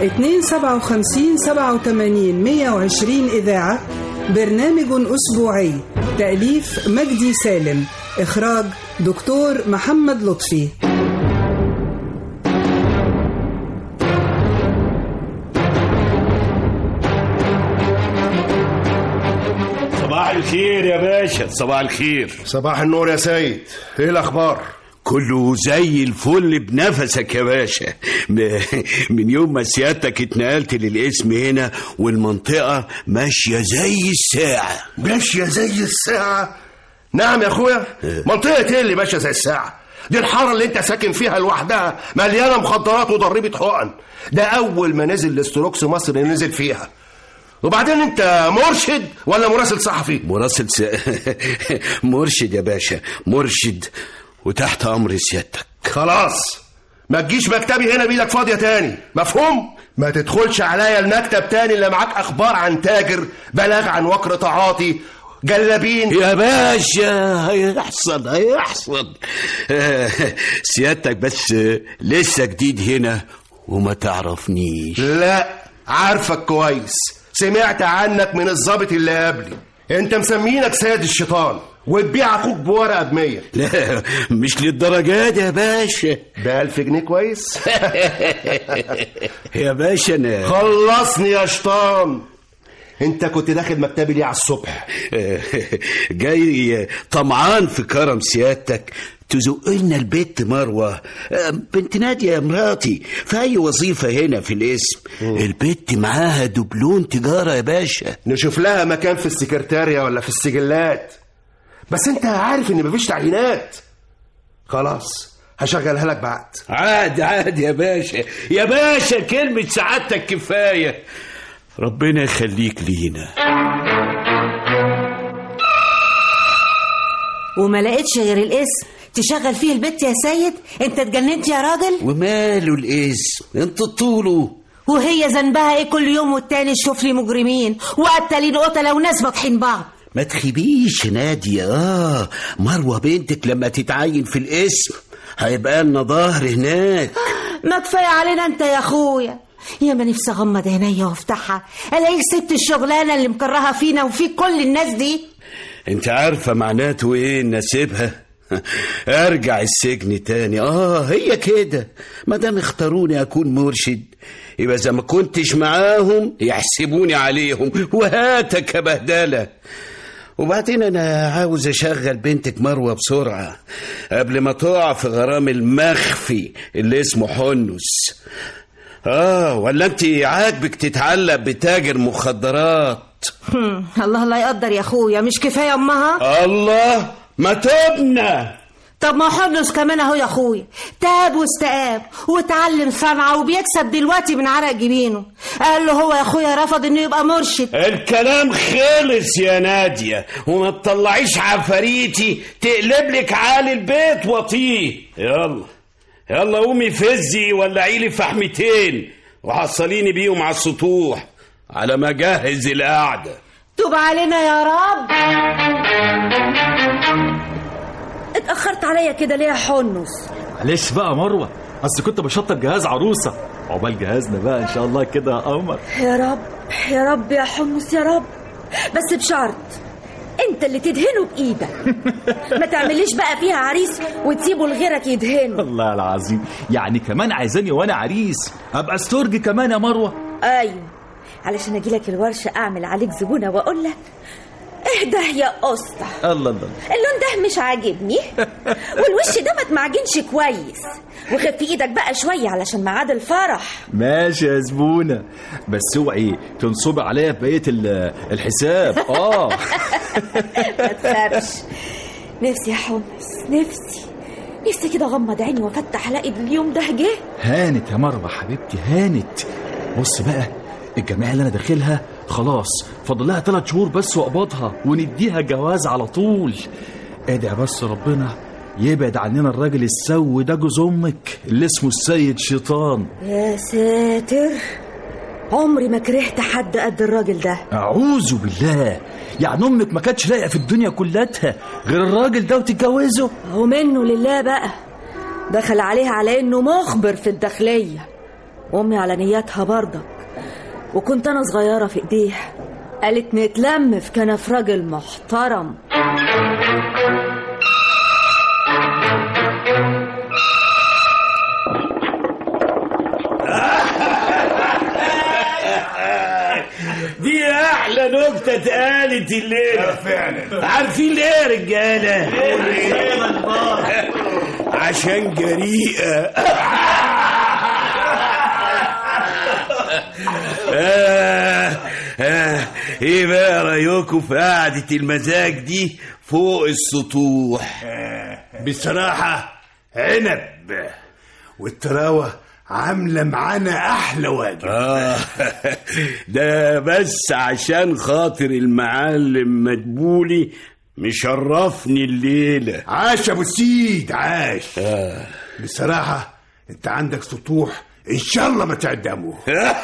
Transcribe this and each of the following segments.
257 87 120 إذاعة برنامج أسبوعي تأليف مجدي سالم إخراج دكتور محمد لطفي صباح الخير يا باشا صباح الخير صباح النور يا سيد ايه الاخبار كله زي الفل بنفسك يا باشا م- من يوم ما سيادتك اتنقلت للاسم هنا والمنطقة ماشية زي الساعة ماشيه زي الساعه نعم يا اخويا منطقه ايه اللي ماشيه زي الساعه دي الحاره اللي انت ساكن فيها لوحدها مليانه مخدرات وضريبه حقن ده اول ما نزل الاستروكس مصر نزل فيها وبعدين انت مرشد ولا مراسل صحفي مراسل س... مرشد يا باشا مرشد وتحت أمر سيادتك خلاص ما تجيش مكتبي هنا بايدك فاضيه تاني مفهوم ما تدخلش عليا المكتب تاني اللي معاك اخبار عن تاجر بلاغ عن وكر تعاطي جلابين يا باشا هيحصل هيحصل آه، سيادتك بس آه، لسه جديد هنا وما تعرفنيش لا عارفك كويس سمعت عنك من الضابط اللي قبلي انت مسمينك سيد الشيطان وتبيع اخوك بورقه بمية لا مش للدرجات دي يا باشا بألف جنيه كويس يا باشا انا خلصني يا شيطان انت كنت داخل مكتبي ليه على الصبح جاي طمعان في كرم سيادتك تزق لنا البت مروة آه، بنت نادية يا مراتي في أي وظيفة هنا في الاسم البت معاها دبلون تجارة يا باشا نشوف لها مكان في السكرتارية ولا في السجلات بس انت عارف ان مفيش تعيينات خلاص هشغلها لك بعد عادي عادي يا باشا يا باشا كلمة سعادتك كفاية ربنا يخليك لينا وما لقيتش غير الاسم تشغل فيه البت يا سيد انت اتجننت يا راجل وماله الاسم انت طوله وهي ذنبها ايه كل يوم والتاني تشوف لي مجرمين وقتالين قتله وناس فاتحين بعض ما تخيبيش نادية اه مروة بنتك لما تتعين في الاسم هيبقى لنا ظهر هناك ما كفايه علينا انت يا اخويا يا ما نفسي اغمض عينيا وافتحها الاقيك سبت الشغلانه اللي مكرهه فينا وفي كل الناس دي انت عارفة معناته ايه ان اسيبها ارجع السجن تاني اه هي كده ما دام اختاروني اكون مرشد يبقى اذا ما كنتش معاهم يحسبوني عليهم وهاتك يا بهدله وبعدين انا عاوز اشغل بنتك مروه بسرعه قبل ما تقع في غرام المخفي اللي اسمه حنس اه ولا انت عاجبك تتعلق بتاجر مخدرات هم، الله لا يقدر يا اخويا مش كفايه امها الله ما تبنى طب ما حرص كمان اهو يا اخويا تاب واستقاب واتعلم صنعه وبيكسب دلوقتي من عرق جبينه قال له هو يا اخويا رفض انه يبقى مرشد الكلام خلص يا نادية وما تطلعيش عفاريتي تقلب لك عالي البيت وطيه يلا يلا قومي فزي ولعي لي فحمتين وحصليني بيهم على السطوح على ما اجهز القعده توب علينا يا رب اتأخرت عليا كده ليه يا حنس معلش بقى مروه اصل كنت بشطب جهاز عروسه عقبال جهازنا بقى ان شاء الله كده يا قمر يا رب يا رب يا حنس يا رب بس بشرط انت اللي تدهنه بايدك ما تعمليش بقى فيها عريس وتسيبه لغيرك يدهنه الله العظيم يعني كمان عايزاني وانا عريس ابقى استرج كمان يا مروه ايوه علشان اجيلك الورشه اعمل عليك زبونه واقول لك اهده يا قسطة الله الله اللون ده مش عاجبني والوش ده ما تمعجنش كويس وخف ايدك بقى شويه علشان ميعاد الفرح ماشي يا زبونه بس اوعي تنصبي عليا بقيه ال- الحساب اه ما تخافش نفسي يا حمص نفسي نفسي كده اغمض عيني وافتح الاقي اليوم ده جه هانت يا مروه حبيبتي هانت بص بقى الجمعيه اللي انا داخلها خلاص فاضل لها ثلاث شهور بس واقبضها ونديها جواز على طول ادعي بس ربنا يبعد عننا الراجل السو ده جوز امك اللي اسمه السيد شيطان يا ساتر عمري ما كرهت حد قد الراجل ده اعوذ بالله يعني امك ما كانتش لاقيه في الدنيا كلها غير الراجل ده وتتجوزه ومنه لله بقى دخل عليها على انه مخبر في الداخليه وامي على نياتها برضك وكنت انا صغيره في ايديها قالت نتلم في كنف راجل محترم دي احلى نكته اتقالت الليله فعلا عارفين ليه يا رجاله عشان جريئه آه آه ايه بقى رايكم في قعده المزاج دي فوق السطوح بصراحة عنب والتراوة عاملة معانا أحلى واجب آه ده بس عشان خاطر المعلم مدبولي مشرفني الليلة عاش يا أبو السيد عاش بصراحة أنت عندك سطوح إن شاء الله ما تعدمه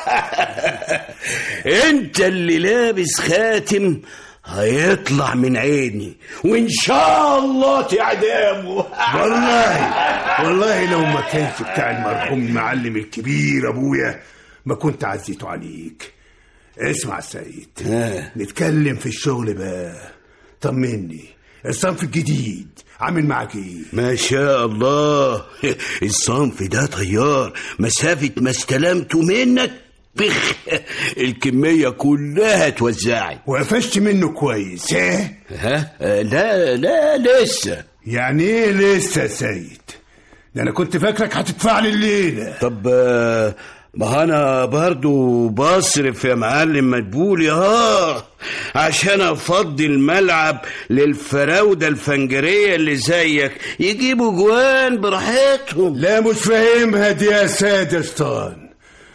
انت اللي لابس خاتم هيطلع من عيني وان شاء الله تعدامه والله والله لو ما كانش بتاع المرحوم المعلم الكبير أبويا ما كنت عزيته عليك اسمع سيد آه. نتكلم في الشغل بقى طمني الصنف الجديد عامل معاك ايه ما شاء الله الصنف ده طيار مسافة ما استلمته منك بخ الكمية كلها اتوزعت وقفشت منه كويس ها ها آه، لا لا لسه يعني ايه لسه يا سيد ده انا كنت فاكرك هتدفع لي الليله طب آه، ما انا برضو بصرف يا معلم مدبولي اه عشان افضي الملعب للفراوده الفنجريه اللي زيك يجيبوا جوان براحتهم لا مش فاهمها دي يا سيد يا شطان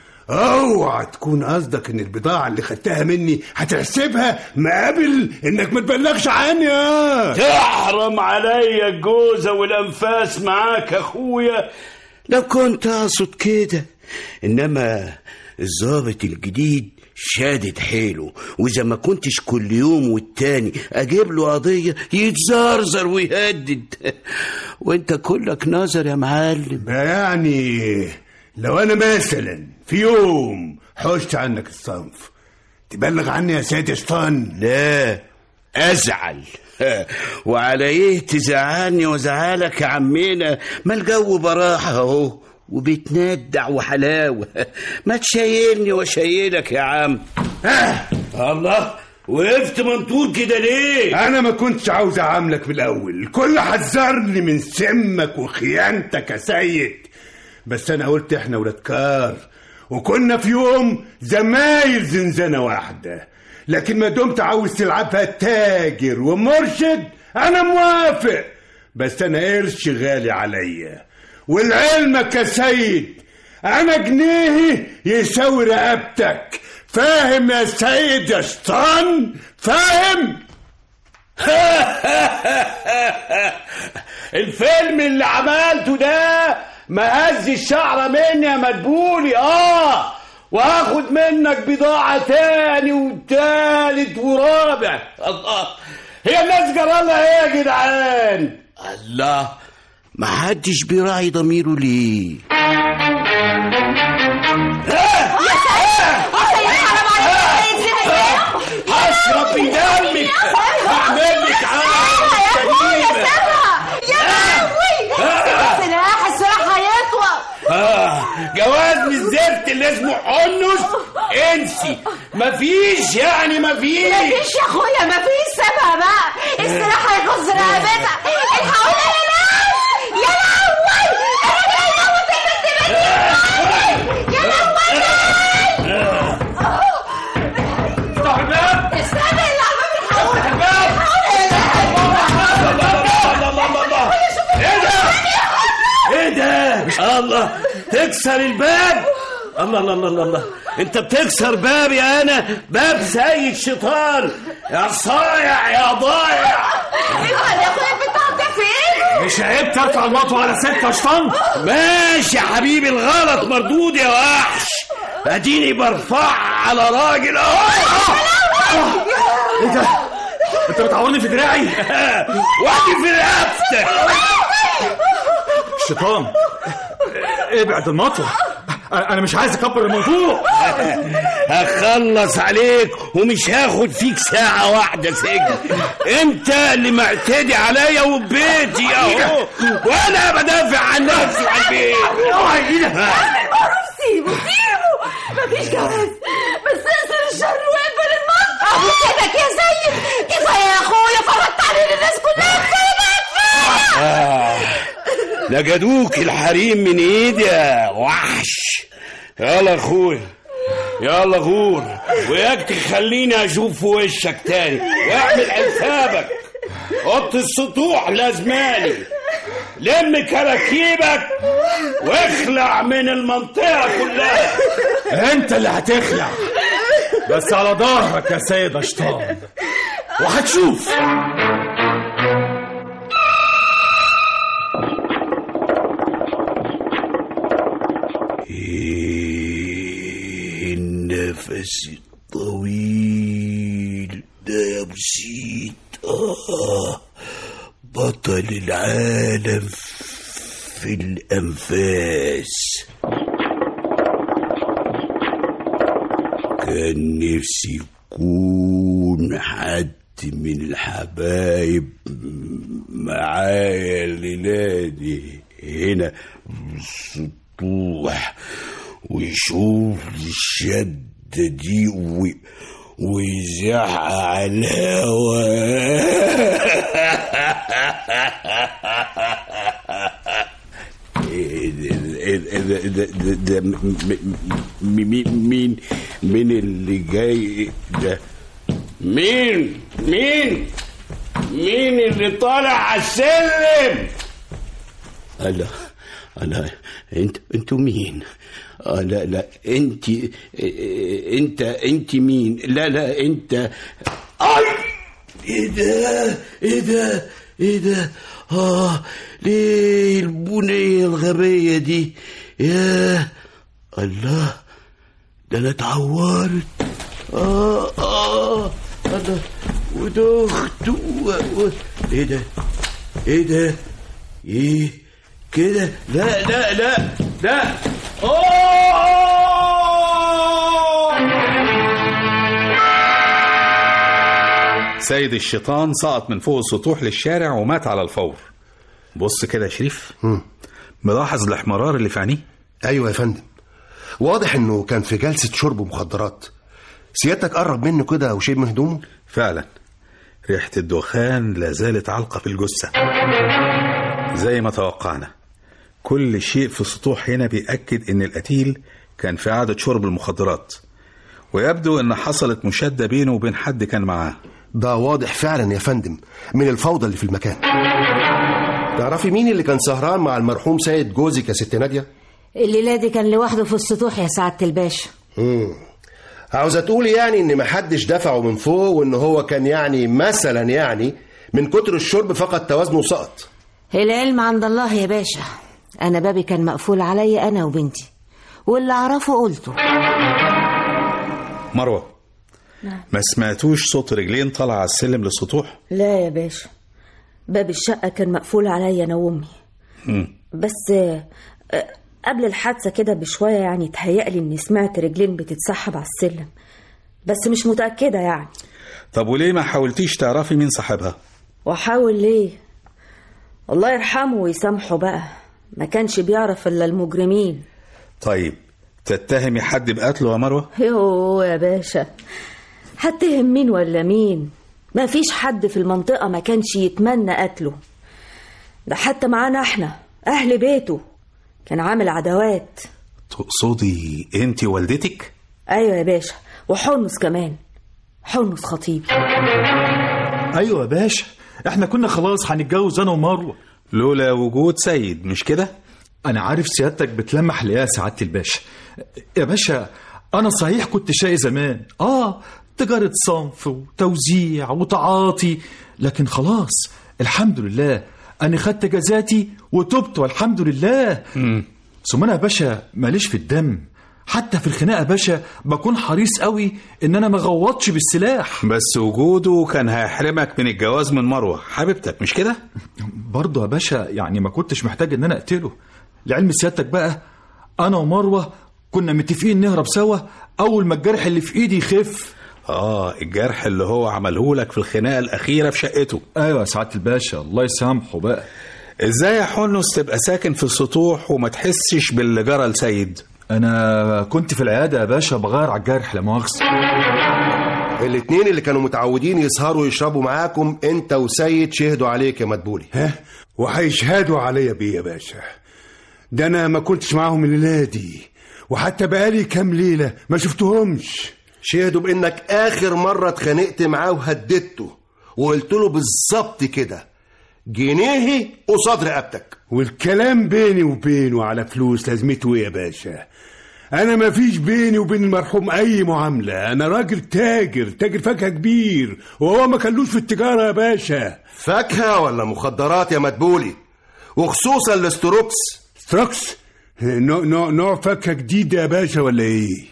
اوعى تكون قصدك ان البضاعه اللي خدتها مني هتحسبها مقابل انك ما تبلغش عني اه تحرم عليا الجوزة والأنفاس معاك أخويا لو كنت أقصد كده إنما الضابط الجديد شادد حيله وإذا ما كنتش كل يوم والتاني أجيب له قضية يتزرزر ويهدد وإنت كلك نظر يا معلم بقى يعني لو انا مثلا في يوم حوشت عنك الصنف تبلغ عني يا سيد يا شطان لا أزعل وعلى إيه تزعلني وزعلك يا عمينا ما الجو براحة أهو وبتندع وحلاوة ما تشيلني وشيلك يا عم آه الله وقفت منطور كده ليه انا ما كنتش عاوز اعاملك من الاول الكل حذرني من سمك وخيانتك يا سيد بس انا قلت احنا ولاد كار وكنا في يوم زمايل زنزانه واحده لكن ما دمت عاوز تلعبها تاجر ومرشد انا موافق بس انا قرش غالي عليا ولعلمك يا سيد انا جنيهي يساوي رقبتك فاهم يا سيد يا شيطان فاهم الفيلم اللي عملته ده ما هز الشعرة مني يا مدبولي اه واخد منك بضاعة تاني وتالت ورابع الله هي الناس جرالها ايه يا جدعان الله ما حدش بيراعي ضميره ليه هشرب في دمك هعمل لك عمل سلاح السلاح هيطول آه جواز من الزفت اللي اسمه حنس انسي مفيش يعني مفيش مفيش يا اخويا مفيش سبب بقى السلاح هيغز رقبتها الحقونا يا ناس يا لهوي الراجل هيموت البنت مني يا لهوي افتحوا الباب استنى اللي على الباب الحقونا الباب الله الله الله الله ايه ده ايه ده الله تكسر الباب الله الله الله الله, الله. انت بتكسر بابي انا باب سيد شيطان يا صايع يا ضايع ايوه يا اخويا البنت هتضيع في ايه مش عيب ترفع المطوة على ست يا شطان ماشي يا حبيبي الغلط مردود يا وحش اديني برفعها على راجل اهو ايه ده انت بتعورني في دراعي وادي في رقبتك الشيطان ابعد المطوة انا مش عايز اكبر الموضوع هخلص عليك ومش هاخد فيك ساعة واحدة سجن انت اللي معتدي عليا وبيتي اهو وانا بدافع عن نفسي وعن بيتي سيبه سيبه مفيش جواز بس اقصر الشر واقفل المنطقة ابو سيبك يا سيد كفايه يا اخويا فرضت علينا الناس كلها كفايه بقى كفايه نجدوك الحريم من ايدي يا وحش يلا اخويا يلا غور وياك تخليني اشوف في وشك تاني واعمل حسابك حط السطوح لازماني لم كراكيبك واخلع من المنطقة كلها انت اللي هتخلع بس على ظهرك يا سيد اشطان وهتشوف إيه النفس الطويل ده يا بسيط آه بطل العالم في الأنفاس كان نفسي يكون حد من الحبايب معايا الليلة دي هنا السطوح ويشوف الشدة دي و... ويزعق على الهوا إيه ده- إيه ده- ده- ده- ده م- م- مين مين مين اللي جاي ده مين مين مين اللي طالع على السلم الله الله انت انتوا مين آه لا لا انت إيه، انت انت مين لا لا انت اي ايه ده ايه ده ايه ده اه ليه البنية الغبية دي يا الله ده انا اتعورت اه اه الله ودخت و... و... ايه ده ايه ده ايه كده لا لا لا لا اوه سيد الشيطان سقط من فوق السطوح للشارع ومات على الفور بص كده يا شريف ملاحظ الاحمرار اللي في عينيه ايوه يا فندم واضح انه كان في جلسه شرب مخدرات سيادتك قرب منه كده وشم هدومه فعلا ريحة الدخان لا زالت علقة في الجثة زي ما توقعنا كل شيء في السطوح هنا بيأكد إن القتيل كان في عادة شرب المخدرات ويبدو إن حصلت مشادة بينه وبين حد كان معاه ده واضح فعلا يا فندم من الفوضى اللي في المكان تعرفي مين اللي كان سهران مع المرحوم سيد جوزك يا ست ناديه الليله دي كان لوحده في السطوح يا سعاده الباشا امم عاوزه تقولي يعني ان محدش دفعه من فوق وان هو كان يعني مثلا يعني من كتر الشرب فقد توازنه وسقط العلم عند الله يا باشا انا بابي كان مقفول عليا انا وبنتي واللي اعرفه قلته مروة ما سمعتوش صوت رجلين طالعة على السلم للسطوح لا يا باشا باب الشقة كان مقفول عليا أنا وأمي بس آه، آه، قبل الحادثة كده بشوية يعني تهيألي إني سمعت رجلين بتتسحب على السلم بس مش متأكدة يعني طب وليه ما حاولتيش تعرفي مين صاحبها وأحاول ليه الله يرحمه ويسامحه بقى ما كانش بيعرف إلا المجرمين طيب تتهمي حد بقتله يا مروة يوه يا باشا هتهم مين ولا مين ما فيش حد في المنطقة ما كانش يتمنى قتله ده حتى معانا احنا أهل بيته كان عامل عداوات تقصدي انت والدتك أيوة يا باشا وحنس كمان حنس خطيبي ايوه يا باشا احنا كنا خلاص هنتجوز انا ومروه لولا وجود سيد مش كده انا عارف سيادتك بتلمح ليا سعاده الباشا يا باشا انا صحيح كنت شقي زمان اه تجاره صنف وتوزيع وتعاطي لكن خلاص الحمد لله انا خدت جزاتي وتبت والحمد لله ثم انا يا باشا ماليش في الدم حتى في الخناقه يا باشا بكون حريص قوي ان انا ما غوطش بالسلاح بس وجوده كان هيحرمك من الجواز من مروة حبيبتك مش كده برضه يا باشا يعني ما كنتش محتاج ان انا اقتله لعلم سيادتك بقى انا ومروه كنا متفقين نهرب سوا اول ما الجرح اللي في ايدي يخف اه الجرح اللي هو عمله لك في الخناقه الاخيره في شقته ايوه يا سعاده الباشا الله يسامحه بقى ازاي يا حنس تبقى ساكن في السطوح وما تحسش باللي جرى لسيد انا كنت في العياده يا باشا بغير على الجرح لا مؤاخذه الاتنين اللي كانوا متعودين يسهروا يشربوا معاكم انت وسيد شهدوا عليك يا مدبولي ها وهيشهدوا عليا بيه يا باشا ده انا ما كنتش معاهم الليله دي وحتى بقالي كام ليله ما شفتهمش شهدوا بانك اخر مره اتخانقت معاه وهددته وقلت له بالظبط كده جنيهي قصاد رقبتك والكلام بيني وبينه على فلوس لازمته ايه يا باشا انا ما فيش بيني وبين المرحوم اي معامله انا راجل تاجر تاجر فاكهه كبير وهو ما كلوش في التجاره يا باشا فاكهه ولا مخدرات يا مدبولي وخصوصا الاستروكس ستروكس نوع نوع نوع فاكهه جديد يا باشا ولا ايه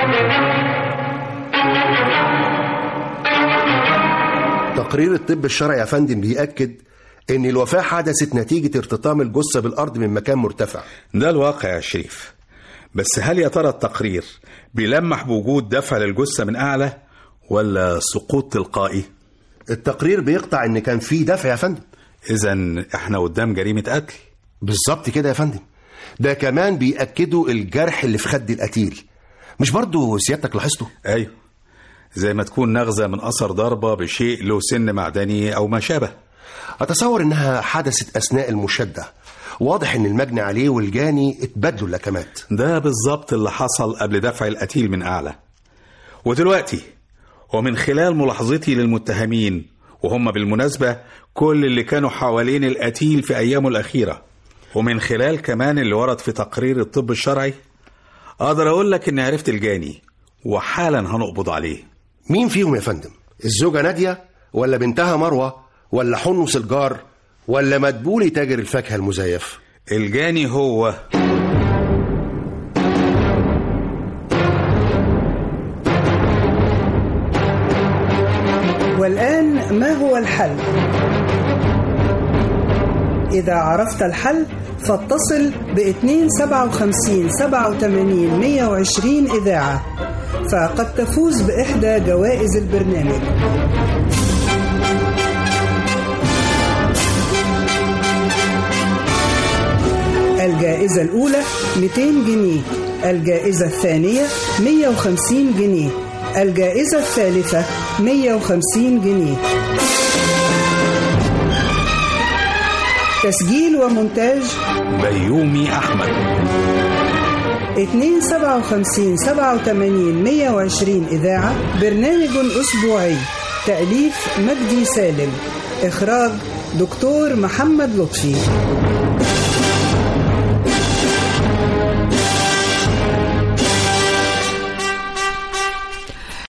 تقرير الطب الشرعي يا فندم بيأكد ان الوفاة حدثت نتيجة ارتطام الجثة بالارض من مكان مرتفع ده الواقع يا شريف بس هل يا ترى التقرير بيلمح بوجود دفع للجثه من اعلى ولا سقوط تلقائي التقرير بيقطع ان كان في دفع يا فندم اذا احنا قدام جريمه قتل بالظبط كده يا فندم ده كمان بيأكدوا الجرح اللي في خد القتيل مش برضو سيادتك لاحظته ايوه زي ما تكون نغزه من اثر ضربه بشيء له سن معدني او ما شابه اتصور انها حدثت اثناء المشادة واضح ان المجني عليه والجاني اتبادلوا اللكمات ده بالظبط اللي حصل قبل دفع القتيل من اعلى ودلوقتي ومن خلال ملاحظتي للمتهمين وهم بالمناسبة كل اللي كانوا حوالين القتيل في أيامه الأخيرة ومن خلال كمان اللي ورد في تقرير الطب الشرعي أقدر أقول لك إني عرفت الجاني وحالا هنقبض عليه مين فيهم يا فندم الزوجة نادية ولا بنتها مروة ولا حنس الجار ولا مدبولي تاجر الفاكهة المزيف الجاني هو والآن ما هو الحل؟ إذا عرفت الحل فاتصل ب 257 87 120 إذاعة فقد تفوز بإحدى جوائز البرنامج الجائزة الأولى 200 جنيه الجائزة الثانية 150 جنيه الجائزة الثالثة 150 جنيه تسجيل ومونتاج بيومي أحمد 257 87 120 إذاعة برنامج أسبوعي تأليف مجدي سالم إخراج دكتور محمد لطفي